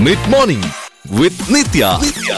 Mid morning വിത്ത് നിത്യ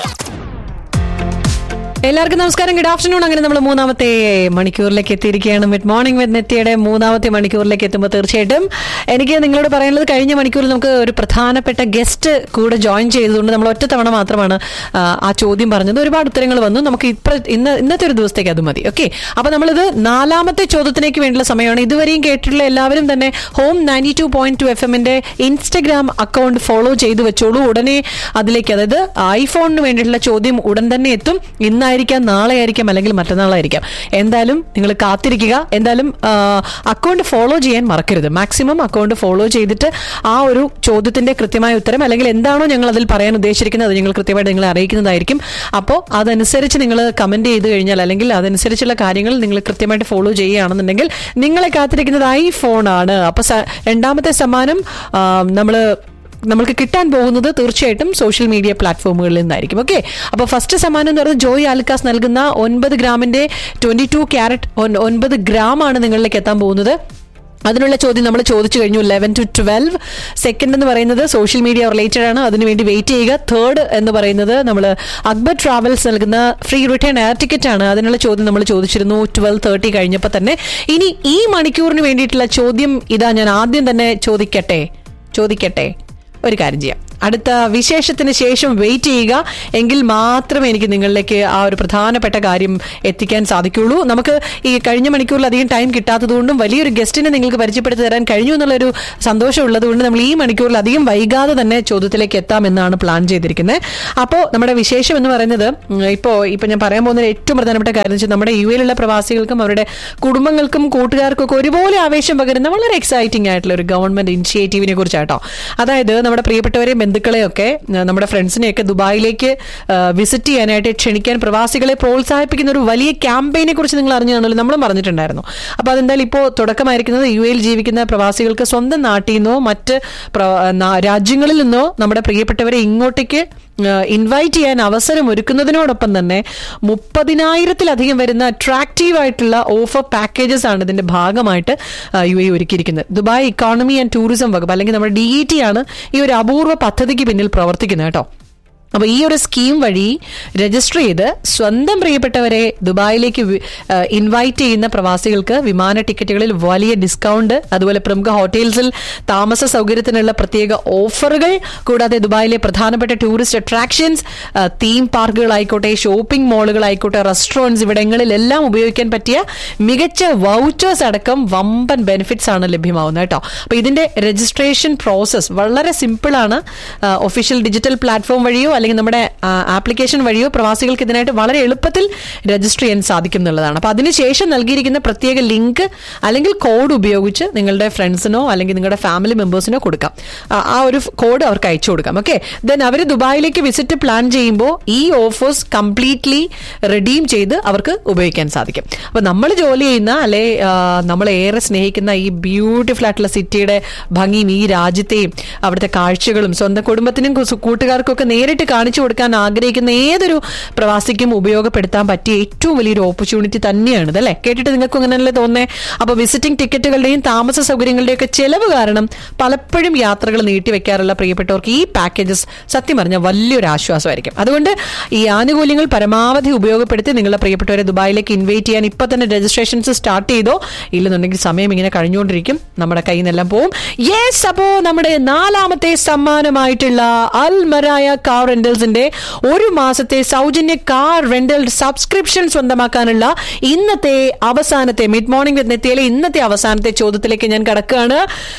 എല്ലാവർക്കും നമസ്കാരം good afternoon അങ്ങനെ നമ്മൾ മൂന്നാമത്തെ മണിക്കൂറിലേക്ക് എത്തിയിരിക്കുകയാണ് മിഡ് മോർണിംഗ് വിത്ത് നെത്തിയുടെ മൂന്നാമത്തെ മണിക്കൂറിലേക്ക് എത്തുമ്പോൾ തീർച്ചയായിട്ടും എനിക്ക് നിങ്ങളോട് പറയാനുള്ളത് കഴിഞ്ഞ മണിക്കൂറിൽ നമുക്ക് ഒരു പ്രധാനപ്പെട്ട ഗസ്റ്റ് കൂടെ ജോയിൻ ചെയ്തതുകൊണ്ട് നമ്മൾ ഒറ്റ തവണ മാത്രമാണ് ആ, ആ ചോദ്യം പറഞ്ഞത് ഒരുപാട് ഉത്തരങ്ങൾ വന്നു നമുക്ക് ഇപ്പ ഇന്ന് ഇന്നത്തെ ഒരു ദിവസത്തേക്ക് അത് മതി ഓക്കെ അപ്പൊ നമ്മളിത് നാലാമത്തെ ചോദ്യത്തിലേക്ക് വേണ്ടിയുള്ള സമയമാണ് ഇതുവരെയും കേട്ടിട്ടുള്ള എല്ലാവരും തന്നെ home ninety two point two F എമ്മിന്റെ ഇൻസ്റ്റഗ്രാം അക്കൗണ്ട് ഫോളോ ചെയ്ത് വെച്ചോളൂ ഉടനെ അതിലേക്ക് അതായത് ഐഫോണിന് വേണ്ടിയിട്ടുള്ള ചോദ്യം ഉടൻ തന്നെ എത്തും ഇന്നായിരിക്കാം നാളെ ആയിരിക്കാം അല്ലെങ്കിൽ മറ്റന്നാളായിരിക്കാം എന്തായാലും നിങ്ങൾ കാത്തിരിക്കുക എന്തായാലും അക്കൗണ്ട് ഫോളോ ചെയ്യാൻ മറക്കരുത് മാക്സിമം അക്കൗണ്ട് ഫോളോ ചെയ്തിട്ട് ആ ഒരു ചോദ്യത്തിന്റെ കൃത്യമായ ഉത്തരം അല്ലെങ്കിൽ എന്താണോ ഞങ്ങൾ അതിൽ പറയാൻ ഉദ്ദേശിക്കുന്നത് അത് ഞങ്ങൾ കൃത്യമായിട്ട് നിങ്ങളെ അറിയിക്കുന്നതായിരിക്കും അപ്പോൾ അതനുസരിച്ച് നിങ്ങൾ കമന്റ് ചെയ്ത് കഴിഞ്ഞാൽ അല്ലെങ്കിൽ അതനുസരിച്ചുള്ള കാര്യങ്ങൾ നിങ്ങൾ കൃത്യമായിട്ട് ഫോളോ ചെയ്യുകയാണെന്നുണ്ടെങ്കിൽ നിങ്ങളെ കാത്തിരിക്കുന്നത് ഐഫോൺ ആണ് അപ്പൊ സ- രണ്ടാമത്തെ സമ്മാനം നമ്മൾ നമ്മൾക്ക് കിട്ടാൻ പോകുന്നത് തീർച്ചയായിട്ടും സോഷ്യൽ മീഡിയ പ്ലാറ്റ്ഫോമുകളിൽ നിന്നായിരിക്കും ഓക്കെ അപ്പോൾ ഫസ്റ്റ് സമ്മാനം എന്ന് പറയുന്നത് ജോയ് ആൽക്കാസ് നൽകുന്ന ഒൻപത് ഗ്രാമിന്റെ ട്വന്റി ടു ക്യാരറ്റ് ഒൻപത് ഗ്രാം ആണ് നിങ്ങളിലേക്ക് എത്താൻ പോകുന്നത് അതിനുള്ള ചോദ്യം നമ്മൾ ചോദിച്ചു കഴിഞ്ഞു ലെവൻ ടു ട്വൽവ് സെക്കൻഡ് എന്ന് പറയുന്നത് സോഷ്യൽ മീഡിയ റിലേറ്റഡ് ആണ് അതിനുവേണ്ടി വെയിറ്റ് ചെയ്യുക തേർഡ് എന്ന് പറയുന്നത് നമ്മൾ അക്ബർ ട്രാവൽസ് നൽകുന്ന ഫ്രീ റിട്ടേൺ എയർ ടിക്കറ്റ് ആണ് അതിനുള്ള ചോദ്യം നമ്മൾ ചോദിച്ചിരുന്നു ട്വൽവ് തേർട്ടി കഴിഞ്ഞപ്പോൾ തന്നെ ഇനി ഈ മണിക്കൂറിന് വേണ്ടിയിട്ടുള്ള ചോദ്യം ഇതാ ഞാൻ ആദ്യം തന്നെ ചോദിക്കട്ടെ ചോദിക്കട്ടെ ഒരു കാര്യം ചെയ്യാം അടുത്ത വിശേഷത്തിന് ശേഷം വെയിറ്റ് ചെയ്യുക എങ്കിൽ മാത്രമേ എനിക്ക് നിങ്ങളിലേക്ക് ആ ഒരു പ്രധാനപ്പെട്ട കാര്യം എത്തിക്കാൻ സാധിക്കുള്ളൂ നമുക്ക് ഈ കഴിഞ്ഞ മണിക്കൂറിൽ അധികം ടൈം കിട്ടാത്തതുകൊണ്ടും വലിയൊരു ഗസ്റ്റിനെ നിങ്ങൾക്ക് പരിചയപ്പെടുത്തി തരാൻ കഴിഞ്ഞു എന്നുള്ളൊരു സന്തോഷം ഉള്ളതുകൊണ്ട് നമ്മൾ ഈ മണിക്കൂറിൽ അധികം വൈകാതെ തന്നെ ചോദ്യത്തിലേക്ക് എത്താമെന്നാണ് പ്ലാൻ ചെയ്തിരിക്കുന്നത് അപ്പോൾ നമ്മുടെ വിശേഷം എന്ന് പറയുന്നത് ഉം, ഇപ്പോൾ ഇപ്പൊ ഞാൻ പറയാൻ പോകുന്ന ഏറ്റവും പ്രധാനപ്പെട്ട കാര്യം എന്ന് വെച്ചാൽ നമ്മുടെ യു എയിലുള്ള പ്രവാസികൾക്കും അവരുടെ കുടുംബങ്ങൾക്കും കൂട്ടുകാർക്കും ഒക്കെ ഒരുപോലെ ആവേശം പകരുന്ന വളരെ എക്സൈറ്റിംഗ് ആയിട്ടുള്ള ഒരു ഗവൺമെന്റ് ഇനിഷ്യേറ്റീവിനെ കുറിച്ചാട്ടോ അതായത് നമ്മുടെ പ്രിയപ്പെട്ടവരെയും ബന്ധുക്കളെയൊക്കെ ആ, നമ്മുടെ ഫ്രണ്ട്സിനെയൊക്കെ ദുബായിലേക്ക് വിസിറ്റ് ചെയ്യാനായിട്ട് ക്ഷണിക്കാൻ പ്രവാസികളെ പ്രോത്സാഹിപ്പിക്കുന്ന ഒരു വലിയ ക്യാമ്പയിനെ കുറിച്ച് നിങ്ങൾ അറിഞ്ഞു കാണുമല്ലോ നമ്മളും പറഞ്ഞിട്ടുണ്ടായിരുന്നു അപ്പൊ അതെന്തായാലും ഇപ്പോൾ തുടക്കമായിരിക്കുന്നത് യു എയിൽ ജീവിക്കുന്ന പ്രവാസികൾക്ക് സ്വന്തം നാട്ടിൽ നിന്നോ മറ്റ് പ്ര- നാ- രാജ്യങ്ങളിൽ നിന്നോ നമ്മുടെ പ്രിയപ്പെട്ടവരെ ഇങ്ങോട്ടേക്ക് ഇൻവൈറ്റ് ചെയ്യാൻ അവസരം ഒരുക്കുന്നതിനോടൊപ്പം തന്നെ മുപ്പതിനായിരത്തിലധികം വരുന്ന അട്രാക്റ്റീവ് ആയിട്ടുള്ള ഓഫർ പാക്കേജസ് ആണ് ഇതിന്റെ ഭാഗമായിട്ട് യു എ ഒരുക്കിയിരിക്കുന്നത് ദുബായ് ഇക്കോണമി ആൻഡ് ടൂറിസം വകുപ്പ് അല്ലെങ്കിൽ നമ്മുടെ ഡി ഇ ടി ആണ് ഈ ഒരു അപൂർവ പദ്ധതിക്ക് പിന്നിൽ പ്രവർത്തിക്കുന്നത് കേട്ടോ അപ്പൊ ഈ ഒരു സ്കീം വഴി രജിസ്റ്റർ ചെയ്ത് സ്വന്തം പ്രിയപ്പെട്ടവരെ ദുബായിലേക്ക് ഇൻവൈറ്റ് ചെയ്യുന്ന പ്രവാസികൾക്ക് വിമാന ടിക്കറ്റുകളിൽ വലിയ ഡിസ്കൗണ്ട് അതുപോലെ പ്രമുഖ ഹോട്ടൽസിൽ താമസ സൗകര്യത്തിനുള്ള പ്രത്യേക ഓഫറുകൾ കൂടാതെ ദുബായിലെ പ്രധാനപ്പെട്ട ടൂറിസ്റ്റ് അട്രാക്ഷൻസ് തീം പാർക്കുകളായിക്കോട്ടെ ഷോപ്പിംഗ് മാളുകളായിക്കോട്ടെ റെസ്റ്റോറൻറ്റ്സ് ഇവിടങ്ങളിലെല്ലാം ഉപയോഗിക്കാൻ പറ്റിയ മികച്ച വൗച്ചേഴ്സ് അടക്കം വമ്പൻ ബെനിഫിറ്റ്സ് ആണ് ലഭ്യമാവുന്നത് കേട്ടോ അപ്പൊ ഇതിന്റെ രജിസ്ട്രേഷൻ പ്രോസസ് വളരെ സിമ്പിൾ ആണ് ഒഫീഷ്യൽ ഡിജിറ്റൽ പ്ലാറ്റ്ഫോം വഴിയോ അല്ലെങ്കിൽ നമ്മുടെ ആപ്ലിക്കേഷൻ വഴിയോ പ്രവാസികൾക്ക് ഇതിനായിട്ട് വളരെ എളുപ്പത്തിൽ രജിസ്റ്റർ ചെയ്യാൻ സാധിക്കും എന്നുള്ളതാണ് അപ്പൊ അതിനുശേഷം നൽകിയിരിക്കുന്ന പ്രത്യേക ലിങ്ക് അല്ലെങ്കിൽ കോഡ് ഉപയോഗിച്ച് നിങ്ങളുടെ ഫ്രണ്ട്സിനോ അല്ലെങ്കിൽ നിങ്ങളുടെ ഫാമിലി മെമ്പേഴ്സിനോ കൊടുക്കാം ആ, ആ ഒരു കോഡ് അവർക്ക് അയച്ചു കൊടുക്കാം ഓക്കെ ദെൻ അവർ ദുബായിലേക്ക് വിസിറ്റ് പ്ലാൻ ചെയ്യുമ്പോൾ ഈ ഓഫേഴ്സ് കംപ്ലീറ്റ്ലി റെഡീം ചെയ്ത് അവർക്ക് ഉപയോഗിക്കാൻ സാധിക്കും അപ്പൊ നമ്മൾ ജോലി ചെയ്യുന്ന അല്ലെ നമ്മൾ ഏറെ സ്നേഹിക്കുന്ന ഈ ബ്യൂട്ടിഫുൾ ആയിട്ടുള്ള സിറ്റിയുടെ ഭംഗിയും ഈ രാജ്യത്തെയും അവിടുത്തെ കാഴ്ചകളും സ്വന്തം കുടുംബത്തിനും കു- കൂട്ടുകാർക്കും ഒക്കെ നേരിട്ട് കാണിച്ചു കൊടുക്കാൻ ആഗ്രഹിക്കുന്ന ഏതൊരു പ്രവാസിക്കും ഉപയോഗപ്പെടുത്താൻ പറ്റിയ ഏറ്റവും വലിയൊരു ഓപ്പർച്യൂണിറ്റി തന്നെയാണ് ഇതല്ലേ കേട്ടിട്ട് നിങ്ങൾക്ക് അങ്ങനെയല്ലേ തോന്നേ അപ്പൊ വിസിറ്റിംഗ് ടിക്കറ്റുകളുടെയും താമസ സൗകര്യങ്ങളുടെയും ഒക്കെ ചെലവ് കാരണം പലപ്പോഴും യാത്രകൾ നീട്ടിവെക്കാറുള്ള പ്രിയപ്പെട്ടവർക്ക് ഈ പാക്കേജസ് സത്യം പറഞ്ഞാൽ വലിയൊരു ആശ്വാസമായിരിക്കും അതുകൊണ്ട് ഈ ആനുകൂല്യങ്ങൾ പരമാവധി ഉപയോഗപ്പെടുത്തി നിങ്ങളുടെ പ്രിയപ്പെട്ടവരെ ദുബായിലേക്ക് ഇൻവൈറ്റ് ചെയ്യാൻ ഇപ്പൊ തന്നെ രജിസ്ട്രേഷൻസ് സ്റ്റാർട്ട് ചെയ്തോ ഇല്ലെന്നുണ്ടെങ്കിൽ സമയം ഇങ്ങനെ കഴിഞ്ഞുകൊണ്ടിരിക്കും നമ്മുടെ കയ്യിൽ നിന്നെല്ലാം പോവും യെസ് അപ്പോ നമ്മുടെ നാലാമത്തെ സമ്മാനമായിട്ടുള്ള അൽമരായ കാർ റെന്റൽസിന്റെ ഒരു മാസത്തെ സൗജന്യ കാർ റെന്റൽ സബ്സ്ക്രിപ്ഷൻ സ്വന്തമാക്കാനുള്ള ഇന്നത്തെ അവസാനത്തെ മിഡ് മോർണിംഗ് വിത്ത് നെത്തിയിലെ ഇന്നത്തെ അവസാനത്തെ ചോദ്യത്തിലേക്ക് ഞാൻ കടക്കുകയാണ്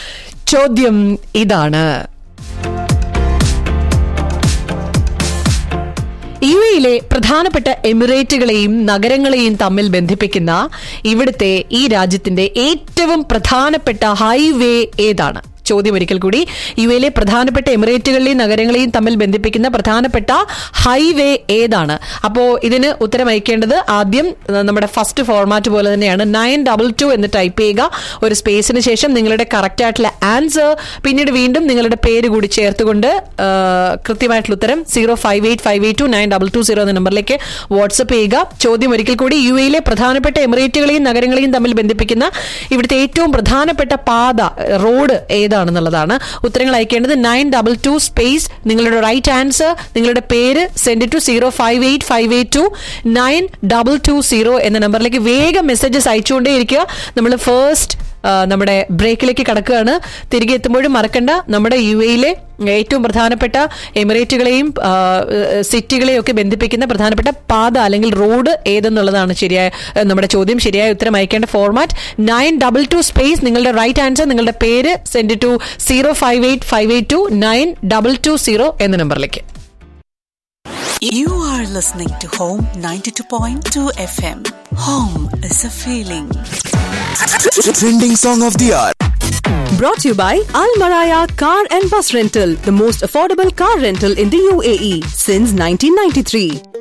ചോദ്യം ഇതാണ് യു എയിലെ പ്രധാനപ്പെട്ട എമിറേറ്റുകളെയും നഗരങ്ങളെയും തമ്മിൽ ബന്ധിപ്പിക്കുന്ന ഇവിടുത്തെ ഈ രാജ്യത്തിന്റെ ഏറ്റവും പ്രധാനപ്പെട്ട ഹൈവേ ഏതാണ് ചോദ്യം ഒരിക്കൽ കൂടി യു എയിലെ പ്രധാനപ്പെട്ട എമിറേറ്റുകളിലെയും നഗരങ്ങളെയും തമ്മിൽ ബന്ധിപ്പിക്കുന്ന പ്രധാനപ്പെട്ട ഹൈവേ ഏതാണ് അപ്പോ ഇതിന് ഉത്തരം അയക്കേണ്ടത് ആദ്യം ഏഹ്, നമ്മുടെ ഫസ്റ്റ് ഫോർമാറ്റ് പോലെ തന്നെയാണ് നയൻ ഡബിൾ ടു എന്ന് ടൈപ്പ് ചെയ്യുക ഒരു സ്പേസിന് ശേഷം നിങ്ങളുടെ കറക്റ്റ് ആയിട്ടുള്ള ആൻസർ പിന്നീട് വീണ്ടും നിങ്ങളുടെ പേര് കൂടി ചേർത്തുകൊണ്ട് ഏഹ്, കൃത്യമായിട്ടുള്ള ഉത്തരം zero five eight five eight two nine double two zero എന്ന നമ്പറിലേക്ക് വാട്സപ്പ് ചെയ്യുക ചോദ്യം ഒരിക്കൽ കൂടി യു എയിലെ പ്രധാനപ്പെട്ട എമിറേറ്റുകളെയും നഗരങ്ങളെയും തമ്മിൽ ബന്ധിപ്പിക്കുന്ന ഇവിടുത്തെ ഏറ്റവും പ്രധാനപ്പെട്ട പാത റോഡ് ഏതാണ് ഏതാണെന്നുള്ളതാണ് ഉത്തരങ്ങൾ അയക്കേണ്ടത് നയൻ ഡബിൾ ടു സ്പേസ് നിങ്ങളുടെ റൈറ്റ് ആൻസർ നിങ്ങളുടെ പേര് send to zero five eight five eight two nine double two zero എന്ന നമ്പറിലേക്ക് വേഗം മെസ്സേജസ് അയച്ചുകൊണ്ടേയിരിക്കുക നമ്മൾ ഫസ്റ്റ് നമ്മുടെ ബ്രേക്കിലേക്ക് കടക്കുകയാണ് തിരികെ എത്തുമ്പോഴും മറക്കണ്ട നമ്മുടെ യു എയിലെ ഏറ്റവും പ്രധാനപ്പെട്ട എമിറേറ്റുകളെയും ആ, സിറ്റികളെയും ഒക്കെ ബന്ധിപ്പിക്കുന്ന പ്രധാനപ്പെട്ട പാത അല്ലെങ്കിൽ റോഡ് ഏതെന്നുള്ളതാണ് ശരിയായ ആ, നമ്മുടെ ചോദ്യം ശരിയായ ഉത്തരം അയക്കേണ്ട format nine double two space നിങ്ങളുടെ റൈറ്റ് ആൻസർ നിങ്ങളുടെ പേര് send to zero five eight five eight two nine double two zero എന്ന നമ്പറിലേക്ക് You are listening to Home 92.2 FM. Home is a feeling. Trending song of the hour. Brought to you by Al Maraya Car and Bus Rental, the most affordable car rental in the UAE since 1993.